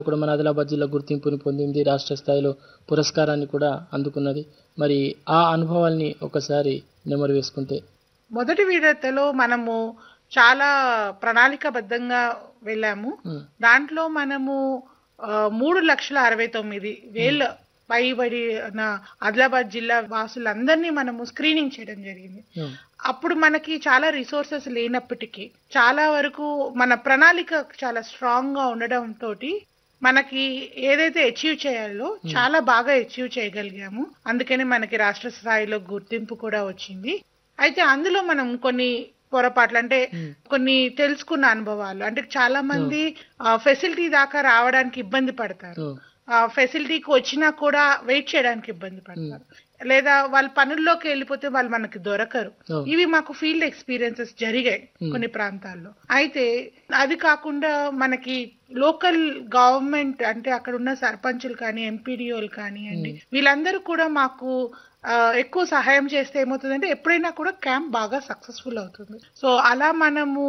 ఇప్పుడు మన ఆదిలాబాద్ జిల్లా గుర్తింపుని పొందింది రాష్ట్ర స్థాయిలో పురస్కారాన్ని కూడా అందుకున్నది మరి ఆ అనుభవాల్ని ఒకసారి నెమరు వేసుకుంటే మొదటి విడతలో మనము చాలా ప్రణాళికాబద్ధంగా వెళ్ళాము ఉమ్, దాంట్లో మనము ఆ, మూడు లక్షల అరవై తొమ్మిది వేల పైబడి నా ఆదిలాబాద్ జిల్లా వాసులందరినీ మనము స్క్రీనింగ్ చేయడం జరిగింది ఉమ్, అప్పుడు మనకి చాలా రిసోర్సెస్ లేనప్పటికీ చాలా వరకు మన ప్రణాళిక చాలా స్ట్రాంగ్ గా ఉండడం తోటి మనకి ఏదైతే అచీవ్ చేయాలో చాలా బాగా అచీవ్ చేయగలిగాము అందుకని మనకి రాష్ట్ర స్థాయిలో గుర్తింపు కూడా వచ్చింది అయితే అందులో మనం కొన్ని పొరపాట్లు అంటే ఉమ్, కొన్ని తెలుసుకున్న అనుభవాలు అంటే చాలా మంది ఫెసిలిటీ దాకా రావడానికి ఇబ్బంది పడతారు ఉమ్, ఆ ఫెసిలిటీకి వచ్చినా కూడా వెయిట్ చేయడానికి ఇబ్బంది పడతారు లేదా వాళ్ళ పనుల్లోకి వెళ్ళిపోతే వాళ్ళు మనకి దొరకరు ఉమ్, ఇవి మాకు ఫీల్డ్ ఎక్స్పీరియన్సెస్ జరిగాయి Hmm. కొన్ని ప్రాంతాల్లో అయితే అది కాకుండా మనకి లోకల్ గవర్నమెంట్ అంటే అక్కడ ఉన్న సర్పంచులు కానీ ఎంపీడీఓలు కానివ్వండి వీళ్ళందరూ కూడా మాకు ఆ, ఎక్కువ సహాయం చేస్తే ఏమవుతుందంటే ఎప్పుడైనా కూడా క్యాంప్ బాగా సక్సెస్ఫుల్ అవుతుంది సో అలా మనము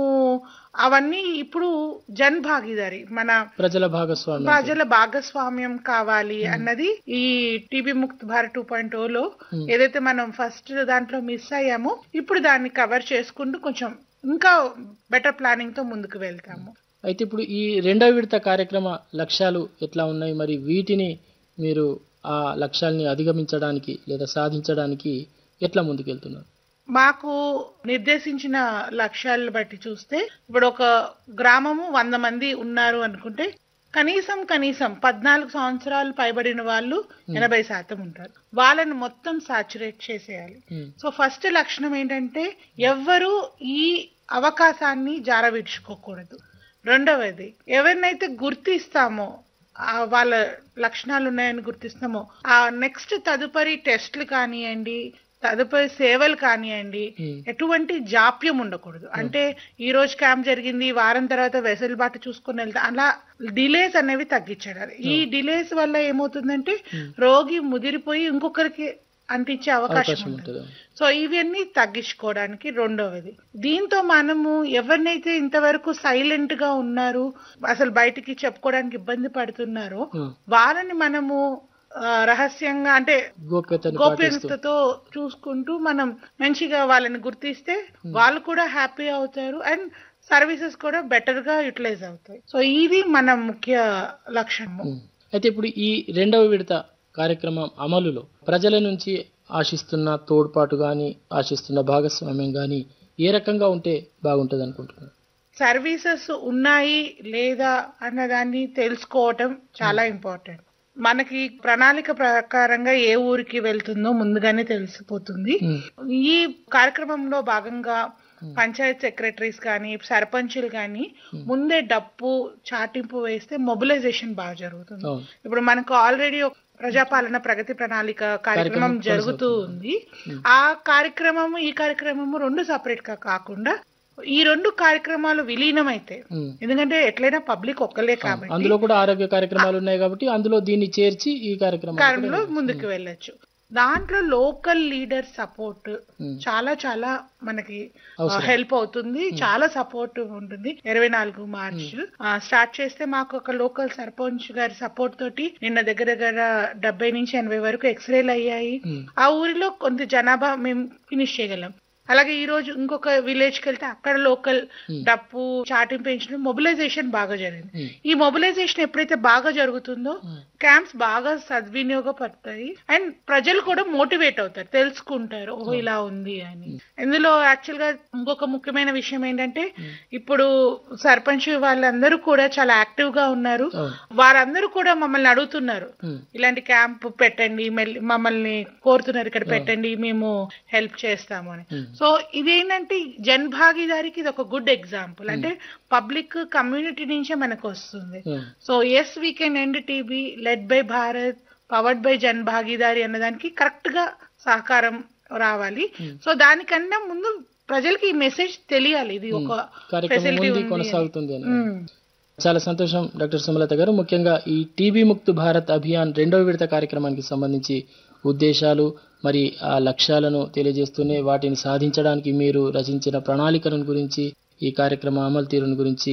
అవన్నీ ఇప్పుడు జన్ భాగీదారి మన ప్రజల భాగస్వామ్యం ప్రజల భాగస్వామ్యం కావాలి అన్నది ఈ TB Mukt Bharat two point లో Hmm. ఏదైతే మనం ఫస్ట్ దాంట్లో మిస్ అయ్యామో ఇప్పుడు దాన్ని కవర్ చేసుకుంటూ కొంచెం ఇంకా బెటర్ ప్లానింగ్ తో ముందుకు వెళ్తాము అయితే ఇప్పుడు ఈ రెండవ విడత కార్యక్రమ లక్ష్యాలు ఎట్లా ఉన్నాయి మరి వీటిని మీరు ఆ లక్ష్యాల్ని అధిగమించడానికి లేదా సాధించడానికి ఎట్లా ముందుకెళ్తున్నారు మాకు నిర్దేశించిన లక్ష్యాలను బట్టి చూస్తే ఇప్పుడు ఒక గ్రామము వంద మంది ఉన్నారు అనుకుంటే కనీసం కనీసం పద్నాలుగు సంవత్సరాలు పైబడిన వాళ్ళు ఎనభై శాతం ఉంటారు వాళ్ళని మొత్తం సాచురేట్ చేసేయాలి ఉమ్, సో ఫస్ట్ లక్షణం ఏంటంటే ఎవ్వరూ ఈ అవకాశాన్ని జారవిడ్చుకోకూడదు రెండవది ఎవరినైతే గుర్తిస్తామో ఆ వాళ్ళ లక్షణాలు ఉన్నాయని గుర్తిస్తామో ఆ నెక్స్ట్ తదుపరి టెస్ట్లు కానివ్వండి తదుపరి సేవలు కానివ్వండి ఉమ్, ఎటువంటి జాప్యం ఉండకూడదు అంటే ఈ రోజు క్యాంప్ జరిగింది వారం తర్వాత వెసులుబాటు చూసుకుని వెళ్తా అలా డిలేస్ అనేవి తగ్గించాడు ఈ డిలేస్ వల్ల ఏమవుతుందంటే Hmm. రోగి ముదిరిపోయి ఇంకొకరికి అంటించే అవకాశం అవకాశం ఉంటుంది ఉంటుంది సో ఇవన్నీ తగ్గించుకోవడానికి రెండవది దీంతో మనము ఎవరినైతే ఇంతవరకు సైలెంట్ గా ఉన్నారు అసలు బయటికి చెప్పుకోవడానికి ఇబ్బంది పడుతున్నారో ఉమ్, వాళ్ళని మనము ఆ, రహస్యంగా అంటే గోప్యతని పాటిస్తూ గోప్యతతో చూసుకుంటూ మనం మంచిగా వాళ్ళని గుర్తిస్తే వాళ్ళు కూడా హ్యాపీ అవుతారు అండ్ సర్వీసెస్ కూడా బెటర్ గా యూటిలైజ్ అవుతాయి సో ఇది మన ముఖ్య లక్ష్యము ఉమ్. అయితే ఇప్పుడు ఈ రెండవ విడత కార్యక్రమం అమలులో ప్రజల నుంచి ఆశిస్తున్న తోడ్పాటు కానీ ఆశిస్తున్న భాగస్వామ్యం కానీ ఏ రకంగా ఉంటే బాగుంటుంది అనుకుంటున్నారు సర్వీసెస్ ఉన్నాయి లేదా అన్నదాన్ని తెలుసుకోవటం చాలా ఇంపార్టెంట్ మనకి ప్రణాళిక ప్రకారంగా ఏ ఊరికి వెళ్తుందో ముందుగానే తెలిసిపోతుంది ఉమ్, ఈ కార్యక్రమంలో భాగంగా పంచాయత్ సెక్రటరీస్ కానీ సర్పంచులు కానీ ముందే డప్పు చాటింపు వేస్తే మొబిలైజేషన్ బాగా జరుగుతుంది అవును ఇప్పుడు మనకు ఆల్రెడీ ఒక ప్రజాపాలన ప్రగతి ప్రణాళిక కార్యక్రమం కార్యక్రమం జరుగుతూ కొనసాగుతుంది. ఉంది ఆ కార్యక్రమము ఈ కార్యక్రమము రెండు సపరేట్ గా కాకుండా ఈ రెండు కార్యక్రమాలు విలీనమైతే ఉమ్. ఎందుకంటే ఎట్లయినా పబ్లిక్ ఒక్కలే కాబట్టి అందులో కూడా ఆరోగ్య కార్యక్రమాలు ఉన్నాయి కాబట్టి అందులో దీన్ని చేర్చి ఈ కార్యక్రమం కాలంలో ముందుకు వెళ్ళొచ్చు దాంట్లో లోకల్ లీడర్ సపోర్ట్ ఉమ్. చాలా చాలా మనకి అవసరం. హెల్ప్ అవుతుంది చాలా సపోర్ట్ ఉంటుంది ఇరవై నాలుగు మార్చ్ స్టార్ట్ చేస్తే మాకు ఒక లోకల్ సర్పంచ్ గారి సపోర్ట్ తోటి నిన్న దగ్గర దగ్గర డెబ్బై నుంచి ఎనభై వరకు ఎక్స్రేలు అయ్యాయి ఉమ్. ఆ ఊరిలో కొంత జనాభా మేము ఫినిష్ చేయగలం అలాగే ఈ రోజు ఇంకొక విలేజ్ కి వెళ్తే అక్కడ లోకల్ Hmm. డప్పు చాటింపు పెంచడం మొబిలైజేషన్ బాగా జరిగింది ఉమ్. ఈ మొబిలైజేషన్ ఎప్పుడైతే బాగా జరుగుతుందో ఉమ్. క్యాంప్స్ బాగా సద్వినియోగపడతాయి అండ్ ప్రజలు కూడా మోటివేట్ అవుతారు తెలుసుకుంటారు ఓ ఇలా ఉంది అని ఇందులో యాక్చువల్ గా ఇంకొక ముఖ్యమైన విషయం ఏంటంటే ఇప్పుడు సర్పంచ్ వాళ్ళందరూ కూడా చాలా యాక్టివ్ గా ఉన్నారు అవును వారందరూ కూడా మమ్మల్ని అడుగుతున్నారు ఉమ్. ఇలాంటి క్యాంప్ పెట్టండి మెల్లి- మమ్మల్ని కోరుతున్నారు ఇక్కడ పెట్టండి మేము హెల్ప్ చేస్తాము అని ఉమ్. సో ఇదేంటంటే జన్ భాగీదారికి ఇది ఒక గుడ్ ఎగ్జాంపుల్ అంటే పబ్లిక్ కమ్యూనిటీ నుంచే మనకు వస్తుంది um. So yes we can end TB led by Bharat powered by Jan Bhagidari అన్నదానికి కరెక్ట్ గా సహకారం రావాలి Hmm. సో దానికన్నా ముందు ప్రజలకి ఈ మెసేజ్ తెలియాలి ఇది ఒక కార్యక్రమం ఫెసిలిటీ ఉంది ఉంది కొనసాగుతుంది అని Hmm. చాలా సంతోషం డాక్టర్ సుమలత గారు ముఖ్యంగా ఈ టీబీ ముక్త్ భారత్ అభియాన్ రెండవ విడత కార్యక్రమానికి సంబంధించి ఉద్దేశాలు మరి ఆ లక్ష్యాలను తెలియజేస్తూనే వాటిని సాధించడానికి మీరు రచించిన ప్రణాళికలను గురించి ఈ కార్యక్రమ అమలు తీరును గురించి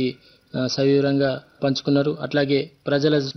ఆ, సవివరంగా పంచుకున్నారు అట్లాగే ప్రజల